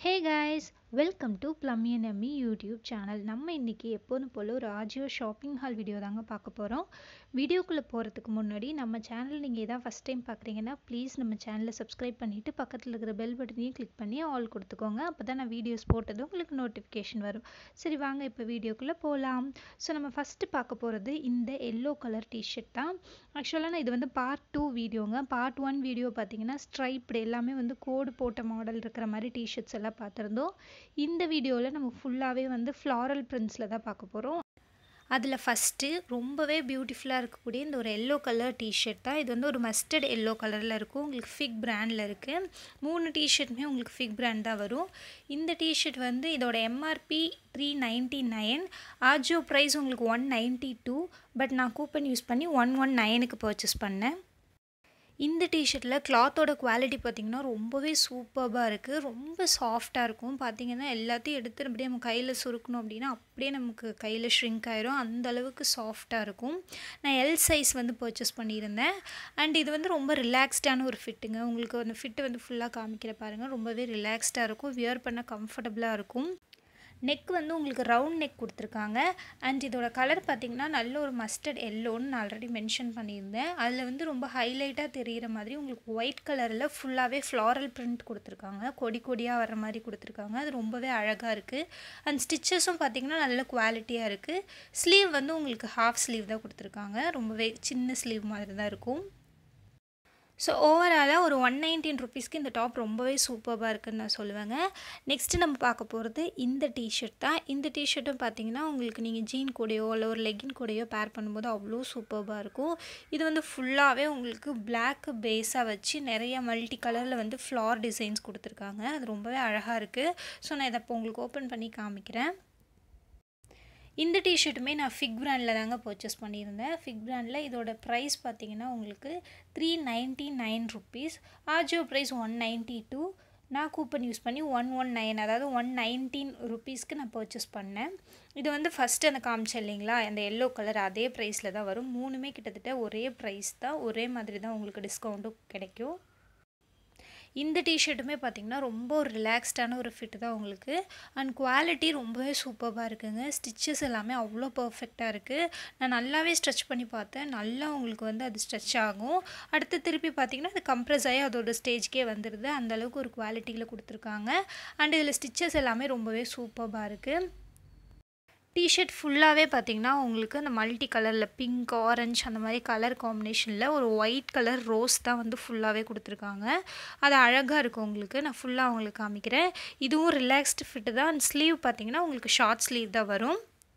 hey guys welcome to Plummy and Emmy YouTube channel நம்ம இன்றைக்கி எப்போதும் போல் ஒரு ஆஜியோ ஷாப்பிங் ஹால் வீடியோ தாங்க பார்க்க போகிறோம் வீடியோக்குள்ளே போகிறதுக்கு முன்னாடி நம்ம சேனல் நீங்கள் எதாவது ஃபஸ்ட் டைம் பார்க்குறீங்கன்னா ப்ளீஸ் நம்ம சேனலை சப்ஸ்கிரைப் பண்ணிவிட்டு பக்கத்தில் இருக்கிற பெல் பட்டனையும் கிளிக் பண்ணி ஆல் கொடுத்துக்கோங்க அப்போ தான் நான் வீடியோஸ் போட்டதும் உங்களுக்கு நோட்டிஃபிகேஷன் வரும் சரி வாங்க இப்போ வீடியோக்குள்ளே போகலாம் ஸோ நம்ம ஃபஸ்ட்டு பார்க்க போகிறது இந்த எல்லோ கலர் டிஷர்ட் தான் ஆக்சுவலாக நான் இது வந்து பார்ட் டூ வீடியோங்க பார்ட் ஒன் வீடியோ பார்த்தீங்கன்னா ஸ்ட்ரைப்டு எல்லாமே வந்து கோடு போட்ட மாடல் இருக்கிற மாதிரி டிஷர்ட்ஸ் எல்லாம் பார்த்துருந்தோம் இந்த வீடியோவில் நம்ம ஃபுல்லாகவே வந்து ஃப்ளாரல் பிரிண்ட்ஸில் தான் பார்க்க போகிறோம் அதில் ஃபஸ்ட்டு ரொம்பவே பியூட்டிஃபுல்லாக இருக்கக்கூடிய இந்த ஒரு எல்லோ கலர் டிஷர்ட் தான் இது வந்து ஒரு மஸ்டர்ட் எல்லோ கலரில் இருக்கும் உங்களுக்கு ஃபிக் பிராண்டில் இருக்குது மூணு டிஷர்ட்டுமே உங்களுக்கு ஃபிக் பிராண்ட் தான் வரும் இந்த டிஷர்ட் வந்து இதோட MRP three ninety nine Ajio price உங்களுக்கு ஒன் நைன்ட்டி டூ பட் நான் கூப்பன் யூஸ் பண்ணி ஒன் ஒன் நைனுக்கு பர்ச்சேஸ் பண்ணேன் இந்த டிஷர்ட்டில் கிளாத்தோட குவாலிட்டி பார்த்திங்கன்னா ரொம்பவே சூப்பராக இருக்குது ரொம்ப சாஃப்டாக இருக்கும் பார்த்திங்கன்னா எல்லாத்தையும் எடுத்து அப்படியே நம்ம கையில் சுருக்கணும் அப்படின்னா அப்படியே நமக்கு கையில் ஷ்ரிங்க் ஆயிரும் அந்த அளவுக்கு சாஃப்டாக இருக்கும் நான் எல் சைஸ் வந்து பர்ச்சேஸ் பண்ணியிருந்தேன் அண்ட் இது வந்து ரொம்ப ரிலாக்ஸ்டான ஒரு ஃபிட்டுங்க உங்களுக்கு அந்த ஃபிட்டு வந்து ஃபுல்லாக காமிக்கிற பாருங்கள் ரொம்பவே ரிலாக்ஸ்டாக இருக்கும் வியர் பண்ண கம்ஃபர்டபுளாக இருக்கும் நெக் வந்து உங்களுக்கு ரவுண்ட் நெக் கொடுத்துருக்காங்க அண்ட் இதோட கலர் பார்த்திங்கன்னா நல்ல ஒரு மஸ்டர்ட் எல்லோன்னு நான் ஆல்ரெடி மென்ஷன் பண்ணியிருந்தேன் அதில் வந்து ரொம்ப ஹைலைட்டாக தெரிகிற மாதிரி உங்களுக்கு ஒயிட் கலரில் ஃபுல்லாகவே ஃப்ளாரல் பிரிண்ட் கொடுத்துருக்காங்க கொடி கொடியாக வர மாதிரி கொடுத்துருக்காங்க அது ரொம்பவே அழகாக இருக்குது அண்ட் ஸ்டிச்சஸும் பார்த்திங்கன்னா நல்ல குவாலிட்டியாக இருக்குது ஸ்லீவ் வந்து உங்களுக்கு ஹாஃப் ஸ்லீவ் தான் கொடுத்துருக்காங்க ரொம்பவே சின்ன ஸ்லீவ் மாதிரி தான் இருக்கும் ஸோ ஓவராலாக ஒரு ஒன் நைன்டீன் ருபீஸ்க்கு இந்த டாப் ரொம்பவே சூப்பராக இருக்குதுன்னு நான் சொல்லுவேங்க நெக்ஸ்ட்டு நம்ம பார்க்க போகிறது இந்த டிஷர்ட் தான் இந்த டிஷர்ட்டும் பார்த்தீங்கன்னா உங்களுக்கு நீங்கள் ஜீன் கூடையோ இல்லை ஒரு லெகின் கூடையோ பேர் பண்ணும்போது அவ்வளோ சூப்பராக இருக்கும் இது வந்து ஃபுல்லாகவே உங்களுக்கு பிளாக் பேஸாக வச்சு நிறைய மல்டி கலரில் வந்து ஃப்ளார் டிசைன்ஸ் கொடுத்துருக்காங்க அது ரொம்பவே அழகாக இருக்குது ஸோ நான் இதை இப்போ உங்களுக்கு ஓப்பன் பண்ணி காமிக்கிறேன் இந்த டிஷர்ட்டுமே நான் ஃபிக் பிராண்டில் தாங்க பர்ச்சேஸ் பண்ணியிருந்தேன் ஃபிக் பிராண்டில் இதோட ப்ரைஸ் பார்த்தீங்கன்னா உங்களுக்கு three ninety nine rupees Ajio price one ninety two நான் கூப்பன் யூஸ் பண்ணி ஒன் ஒன் நைன் அதாவது ஒன் நைன்டீன் ருப்பீஸ்க்கு நான் பர்ச்சேஸ் பண்ணேன் இது வந்து ஃபஸ்ட்டு அந்த காமிச்சேன் இல்லைங்களா அந்த எல்லோ கலர் அதே ப்ரைஸில் தான் வரும் மூணுமே கிட்டத்தட்ட ஒரே ப்ரைஸ் தான் ஒரே மாதிரி தான் உங்களுக்கு டிஸ்கவுண்ட்டும் கிடைக்கும் இந்த டிஷர்ட்டுமே பார்த்திங்கன்னா ரொம்ப ஒரு ரிலாக்ஸ்டான ஒரு ஃபிட்டு தான் உங்களுக்கு அண்ட் குவாலிட்டி ரொம்பவே சூப்பராக இருக்குங்க ஸ்டிச்சஸ் எல்லாமே அவ்வளோ பர்ஃபெக்டாக இருக்குது நான் நல்லாவே ஸ்ட்ரெச் பண்ணி பார்த்தேன் நல்லா உங்களுக்கு வந்து அது ஸ்ட்ரெச் ஆகும் அடுத்து திருப்பி பார்த்திங்கன்னா அது கம்ப்ரெஸ் ஆகி அதோட ஸ்டேஜ்க்கே வந்துடுது அந்தளவுக்கு ஒரு குவாலிட்டியில் கொடுத்துருக்காங்க அண்ட் இதில் ஸ்டிச்சஸ் எல்லாமே ரொம்பவே சூப்பராக இருக்குது டிஷர்ட் ஃபுல்லாகவே பார்த்திங்கன்னா உங்களுக்கு அந்த மல்டி கலரில் பிங்க் ஆரஞ்ச் அந்த மாதிரி கலர் காம்பினேஷனில் ஒரு ஒயிட் கலர் ரோஸ் தான் வந்து ஃபுல்லாகவே கொடுத்துருக்காங்க அது அழகாக இருக்கும் உங்களுக்கு நான் ஃபுல்லாக உங்களுக்கு காமிக்கிறேன் இதுவும் ரிலாக்ஸ்டு ஃபிட்டு தான் அண்ட் ஸ்லீவ் பார்த்திங்கன்னா உங்களுக்கு ஷார்ட் ஸ்லீவ் தான் வரும்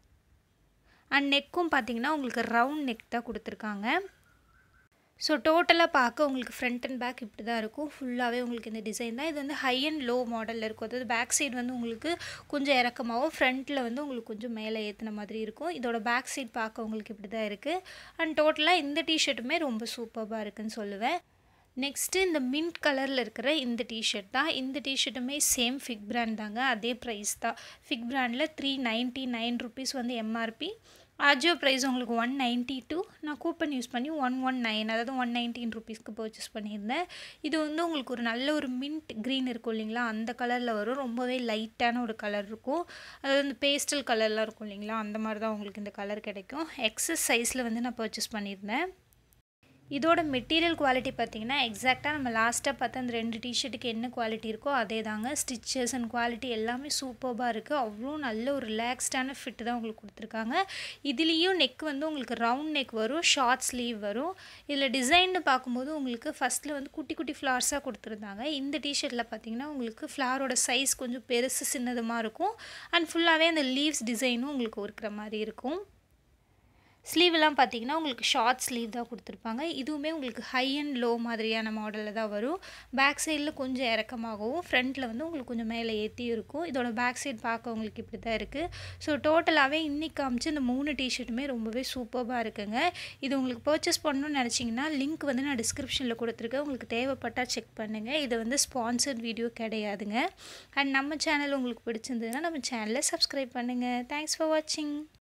அண்ட் நெக்கும் பார்த்திங்கன்னா உங்களுக்கு ரவுண்ட் நெக் தான் கொடுத்துருக்காங்க ஸோ டோட்டலாக பார்க்க உங்களுக்கு ஃப்ரண்ட் அண்ட் பேக் இப்படி தான் இருக்கும் ஃபுல்லாகவே உங்களுக்கு இந்த டிசைன் தான் இது வந்து ஹை அண்ட் லோ மாடலில் இருக்கும் அதாவது பேக் சைடு வந்து உங்களுக்கு கொஞ்சம் இறக்கமாகவும் ஃப்ரண்ட்டில் வந்து உங்களுக்கு கொஞ்சம் மேலே ஏற்றின மாதிரி இருக்கும் இதோட பேக் சைட் பார்க்க உங்களுக்கு இப்படி தான் இருக்குது அண்ட் டோட்டலாக இந்த டிஷர்ட்டுமே ரொம்ப சூப்பராக இருக்குதுன்னு சொல்லுவேன் நெக்ஸ்ட்டு இந்த மின்ட் கலரில் இருக்கிற இந்த டிஷர்ட் தான் இந்த டிஷர்ட்டுமே சேம் ஃபிக் பிராண்ட் தாங்க அதே ப்ரைஸ் தான் ஃபிக் பிராண்டில் த்ரீ நைன்ட்டி நைன் ருபீஸ் வந்து எம்ஆர்பி ஆஜியோ ப்ரைஸ் உங்களுக்கு ஒன் நைன்ட்டி டூ நான் கூப்பன் யூஸ் பண்ணி ஒன் ஒன் நைன் அதாவது ஒன் நைன்டீன் ருபீஸ்க்கு பர்ச்சேஸ் பண்ணியிருந்தேன் இது வந்து உங்களுக்கு ஒரு நல்ல ஒரு மின்ட் க்ரீன் இருக்கும் இல்லைங்களா அந்த கலரில் வரும் ரொம்பவே லைட்டான ஒரு கலர் இருக்கும் அதாவது வந்து பேஸ்டல் கலர்லாம் இருக்கும் இல்லைங்களா அந்த மாதிரி தான் உங்களுக்கு இந்த கலர் கிடைக்கும் எக்ஸஸ் சைஸில் வந்து நான் பர்ச்சேஸ் பண்ணியிருந்தேன் இதோட மெட்டீரியல் குவாலிட்டி பார்த்திங்கன்னா எக்ஸாக்டாக நம்ம லாஸ்ட்டாக பார்த்து அந்த ரெண்டு டிஷர்ட்டுக்கு என்ன குவாலிட்டி இருக்கோ அதே தாங்க ஸ்டிச்சஸ் அண்ட் குவாலிட்டி எல்லாமே சூப்பராக இருக்குது அவ்வளோ நல்ல ஒரு ரிலாக்ஸ்டான ஃபிட்டு தான் உங்களுக்கு கொடுத்துருக்காங்க இதுலேயும் நெக் வந்து உங்களுக்கு ரவுண்ட் நெக் வரும் ஷார்ட் ஸ்லீவ் வரும் இதில் டிசைன்னு பார்க்கும்போது உங்களுக்கு ஃபஸ்ட்டில் வந்து குட்டி குட்டி ஃப்ளார்ஸாக கொடுத்துருந்தாங்க இந்த டிஷர்ட்டில் பார்த்திங்கன்னா உங்களுக்கு ஃப்ளாரோட சைஸ் கொஞ்சம் பெருசு சின்னதுமாக இருக்கும் அண்ட் ஃபுல்லாகவே அந்த லீவ்ஸ் டிசைனும் உங்களுக்கு இருக்கிற மாதிரி இருக்கும் ஸ்லீவெல்லாம் பார்த்தீங்கன்னா உங்களுக்கு ஷார்ட் ஸ்லீவ் தான் கொடுத்துருப்பாங்க இதுவுமே உங்களுக்கு ஹை அண்ட் லோ மாதிரியான மாடலில் தான் வரும் பேக் சைடில் கொஞ்சம் இறக்கமாகவும் ஃப்ரண்ட்டில் வந்து உங்களுக்கு கொஞ்சம் மேலே ஏற்றி இருக்கும் இதோட பேக் சைட் பார்க்க உங்களுக்கு இப்படி தான் இருக்குது ஸோ டோட்டலாகவே இன்றைக்கி காமிச்சு இந்த மூணு டிஷர்ட்டுமே ரொம்பவே சூப்பராக இருக்குங்க இது உங்களுக்கு பர்ச்சேஸ் பண்ணணும்னு நினச்சிங்கன்னா லிங்க் வந்து நான் டிஸ்கிரிப்ஷனில் கொடுத்துருக்கேன் உங்களுக்கு தேவைப்பட்டால் செக் பண்ணுங்கள் இது வந்து ஸ்பான்சர்ட் வீடியோ கிடையாதுங்க அண்ட் நம்ம சேனல் உங்களுக்கு பிடிச்சிருந்ததுன்னா நம்ம சேனலை சப்ஸ்கிரைப் பண்ணுங்கள் தேங்க்ஸ் ஃபார் வாட்சிங்